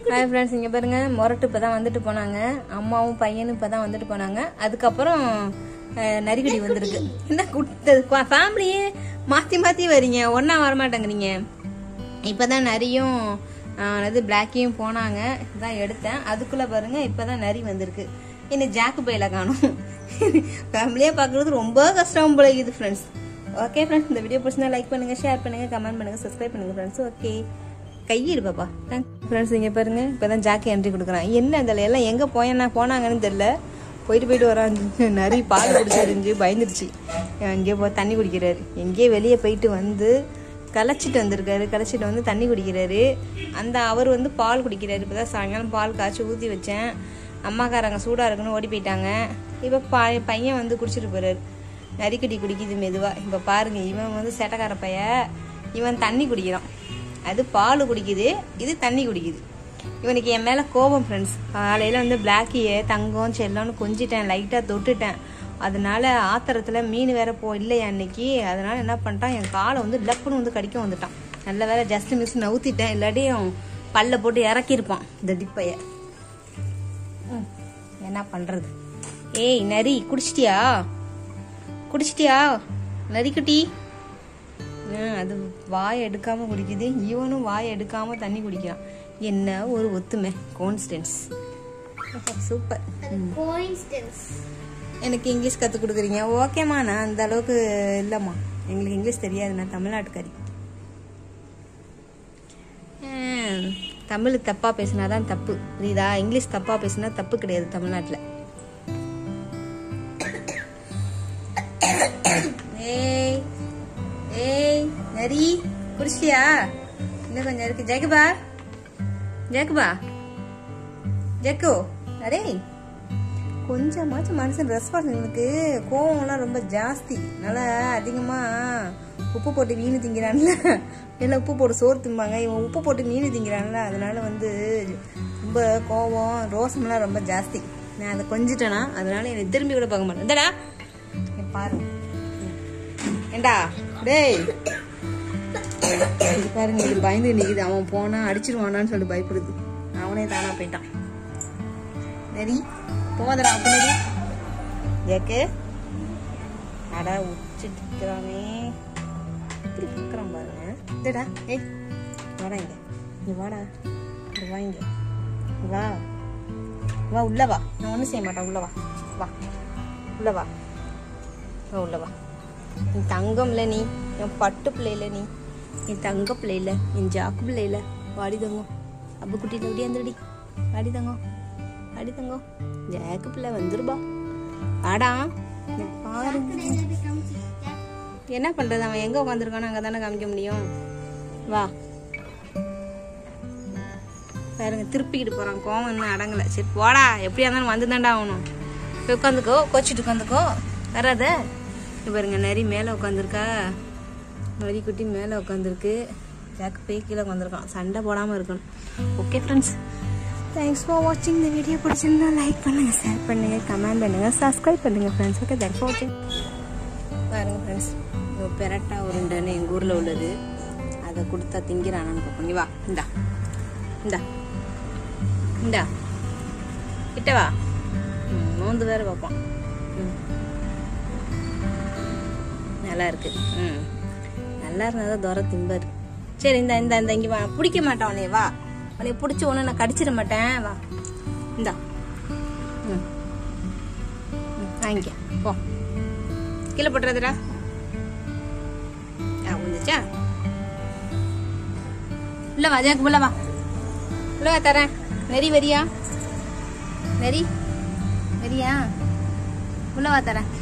hi friends இங்கே பாருங்க முரட்டு இப்போ தான் வந்துட்டு போனாங்க அம்மாவும் பையனும் இப்போ தான் வந்துட்டு போனாங்க அதுக்கப்புறம் அஹ், நரிக்குடி வந்திருக்கு என்ன குட்டது ஃபேமிலியே மாற்றி மாற்றி வரீங்க ஒன்றா வரமாட்டேங்கிறீங்க இப்போ தான் நரியும் அஹ், அது பிளாக்கியும் போனாங்க இதான் எடுத்தேன் அதுக்குள்ளே பாருங்க இப்போ தான் நரி வந்திருக்கு இன்னும் ஜாக்கு பையில காணும் ஃபேமிலியாக பார்க்குறது ரொம்ப கஷ்டம் போல இது ஃப்ரெண்ட்ஸ் ஓகே ஃப்ரெண்ட்ஸ் இந்த வீடியோ பிடிச்சிருந்தா லைக் பண்ணுங்க ஷேர் பண்ணுங்க கமெண்ட் பண்ணுங்க சப்ஸ்கிரைப் பண்ணுங்க ஃப்ரெண்ட்ஸ் ஓகே கையிடு பாப்பா ஃப்ரெண்ட்ஸ் இங்கே பாருங்க இப்போ தான் ஜாக்கி என்ட்ரி கொடுக்குறான் என்ன அந்த எல்லாம் எங்கே போயனா போனாங்கன்னு தெரில போயிட்டு போயிட்டு வரான் நிறைய பால் குடிச்சிருந்து பயந்துருச்சு எங்கேயோ போ தண்ணி குடிக்கிறாரு எங்கேயோ வெளியே போயிட்டு வந்து களைச்சிட்டு வந்திருக்காரு களைச்சிட்டு வந்து தண்ணி குடிக்கிறாரு அந்த அவர் வந்து பால் குடிக்கிறாரு இப்போ தான் சாயங்காலம் பால் காய்ச்சி ஊற்றி வச்சேன் அம்மாக்காரங்க சூடாக இருக்குன்னு ஓடி போயிட்டாங்க இப்போ பா பையன் வந்து குடிச்சிட்டு போறாரு நரிக்கடி குடிக்குது மெதுவாக இப்போ பாருங்க இவன் வந்து சேட்டக்கார பைய இவன் தண்ணி குடிக்கிறான் அது பால் குடிக்குது இது தண்ணி குடிக்குது இவனுக்கு என் மேலே கோபம் ஃப்ரெண்ட்ஸ் காலையில் வந்து பிளாக்கியை தங்கம் செல்லம்னு கொஞ்சிட்டேன் லைட்டாக தொட்டுட்டேன் அதனால ஆத்திரத்தில் மீன் வேற போ இல்லையா அன்னைக்கு அதனால என்ன பண்ணிட்டான் என் காலை வந்து லப்புன்னு வந்து கடிக்க வந்துட்டான் நல்ல வேலை ஜஸ்ட் மிஸ் நவுத்திட்டேன் இல்லாட்டியும் பல்ல போட்டு இறக்கியிருப்பான் இந்த டிப்பைய ம், என்ன பண்ணுறது ஏய் நரி குடிச்சிட்டியா குடிச்சிட்டியா நரிக்குட்டி ஆ, அது வாய் எடுக்காம குடிக்குது இவனும் வாய் எடுக்காம தண்ணி குடிக்கிறான் என்ன ஒரு ஒத்துமை கோன்ஸ்டன்ஸ் சூப்பர் கோயின்சிடன்ஸ் எனக்கு இங்கிலீஷ் கற்றுக் கொடுக்குறீங்க ஓகேம்மா நான் அந்த அளவுக்கு இல்லைம்மா எங்களுக்கு இங்கிலீஷ் தெரியாது நான் தமிழ்நாட்டுக்காரி ஆ, தமிழ் தப்பாக பேசினா தான் தப்பு புரியுதா இங்கிலீஷ் தப்பாக பேசினா தப்பு கிடையாது தமிழ்நாட்டில் ஏய் ஏய் நரி குடிச்சிட்டியா இன்னும் கொஞ்சம் இருக்கு ஜெகபா ஜெகபா ஜெக்கு அரே கொஞ்சமாச்சும் மனுஷன் ரெஸ்பான்ஸ் கோவம்லாம் ரொம்ப ஜாஸ்தி நல்லா அதிகமாக உப்பு போட்டு மீன் திங்கிறான்ல எல்லாம் உப்பு போட்டு சோறு திம்பாங்க இவன் உப்பு போட்டு மீன் திங்கிறான்ல அதனால வந்து ரொம்ப கோவம் ரோசம்லாம் ரொம்ப ஜாஸ்தி நான் அதை கொஞ்சிட்டேனா அதனால என்னை திரும்பி கூட பார்க்க மாட்டேன் இந்தடா இங்க பாருங்க ஏண்டா டேய் இது பாருங்க இது பயந்து நிக்குது அவன் போனா அடிச்சிருவானான்னு சொல்லிட்டு பயப்படுது அவனே தானா போயிட்டான் நரி போதடா பின்னாடி ஏக்கு அட உச்சிட்டு இருக்கிறானே இப்படி பார்க்குறான் பாருங்க இதடா ஏய் வாடா இங்க நீ வாடா இங்க வா இங்க வா வா உள்ள வா நான் ஒன்றும் செய்ய மாட்டேன் உள்ள வா வா உள்ள வா வா உள்ள வா நீ தங்கம்ல நீ என் பட்டு பிள்ளையில நீ என் தங்க பிள்ளையில என் ஜாக்கு பிள்ளையில வாடி தங்கம் அப்பு குட்டியில் அப்படியே வந்துடி வாடி தங்கம் வாடி தங்கம் ஜாக்கு பிள்ளை வந்துருபா ஆடா இங்க பாரு என்ன பண்றது அவன் எங்க உட்காந்துருக்கானோ அங்கே தானே காமிக்க முடியும் வா பாருங்க திருப்பிக்கிட்டு போறான் கோவம் இன்னும் அடங்கல சரி போடா எப்படியா இருந்தாலும் வந்து தாண்டா ஆகணும் போய் உட்காந்துக்கோ கோச்சிட்டு உட்காந்துக்கோ வராத இங்க பாருங்க நரி மேலே உட்காந்துருக்கா நரி குட்டி மேலே உட்காந்துருக்கு ஜாக்கு போய் கீழே உட்காந்துருக்கான் சண்டை போடாமல் இருக்கணும் ஓகே ஃப்ரெண்ட்ஸ் தேங்க்ஸ் ஃபார் வாட்சிங் இந்த வீடியோ பிடிச்சிருந்தா லைக் பண்ணுங்க ஷேர் பண்ணுங்க கமெண்ட் பண்ணுங்க சப்ஸ்கிரைப் பண்ணுங்க ஃப்ரெண்ட்ஸ் ஓகே தேங்க்ஸ் ஃபார் வாட்சிங் பாருங்க ஃப்ரெண்ட்ஸ் பெரட்டா உருண்டைன்னு எங்கள் ஊரில் உள்ளது அதை கொடுத்தா திங்கிறானான்னு பார்ப்போம் நீ வா இந்தா இந்தா இந்தா கிட்ட வா ம், மோந்து வேற பார்ப்போம் ம் நல்லா இருக்கு ம் நல்லா இருந்தால் தான் துரை திம்பாரு சரி இந்த இந்த இந்த இங்கே வா பிடிக்க மாட்டான் உன்னைய வா உன்னைய பிடிச்சி ஒன்று நான் கடிச்சிட மாட்டேன் வா இந்தா ம் ம், வாங்கிக்க போ கீழே போட்டுறதுடா ஆ வந்துச்சா உள்ள வா ஜாக்கு உள்ள வா உள்ள வா தரேன் நெறி வரியா நெறி வரியா உள்ள வா தரேன்